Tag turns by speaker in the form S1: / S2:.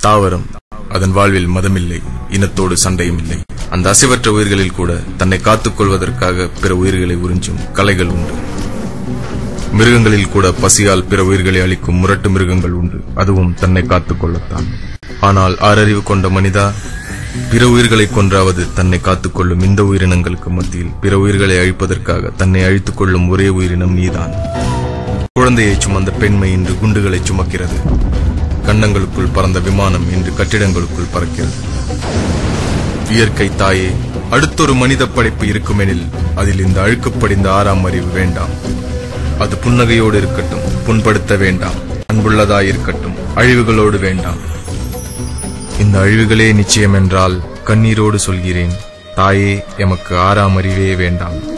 S1: தாவரம் அதன் வாழ்வில் மதமில்லை இனத்தோடு சண்டையும் இல்லை அந்த அசைவற்ற உயிர்களில் கூட தன்னை காத்துக் கொள்வதற்காக பிற உயிர்களை உறிஞ்சும் கலைகள் உண்டு மிருகங்களில் கூட பசியால் பிற உயிர்களை அளிக்கும் முரட்டு மிருகங்கள் உண்டு அதுவும் தன்னை காத்துக் கொள்ளத்தான் ஆனால் ஆறறிவு கொண்ட மனிதா பிற உயிர்களை கொன்றாவது தன்னை காத்துக்கொள்ளும் இந்த உயிரினங்களுக்கு மத்தியில் பிற உயிர்களை அழிப்பதற்காக தன்னை அழித்துக் கொள்ளும் ஒரே உயிரினம் நீதான் குழந்தையை சுமந்த பெண்மை இன்று குண்டுகளை சுமக்கிறது கண்டங்களுக்குள் பறந்த விமானம் இன்று கட்டிடங்களுக்குள் பறக்கிறது இயற்கை தாயே அடுத்தொரு மனித படைப்பு இருக்குமெனில் அதில் இந்த அழுக்குப்படிந்த ஆறாம் அறிவு வேண்டாம் அது புன்னகையோடு இருக்கட்டும் புண்படுத்த வேண்டாம் அன்புள்ளதாயிருக்கட்டும் அழிவுகளோடு வேண்டாம் இந்த அழிவுகளே நிச்சயம் என்றால் கண்ணீரோடு சொல்கிறேன் தாயே எமக்கு ஆறாம் அறிவே வேண்டாம்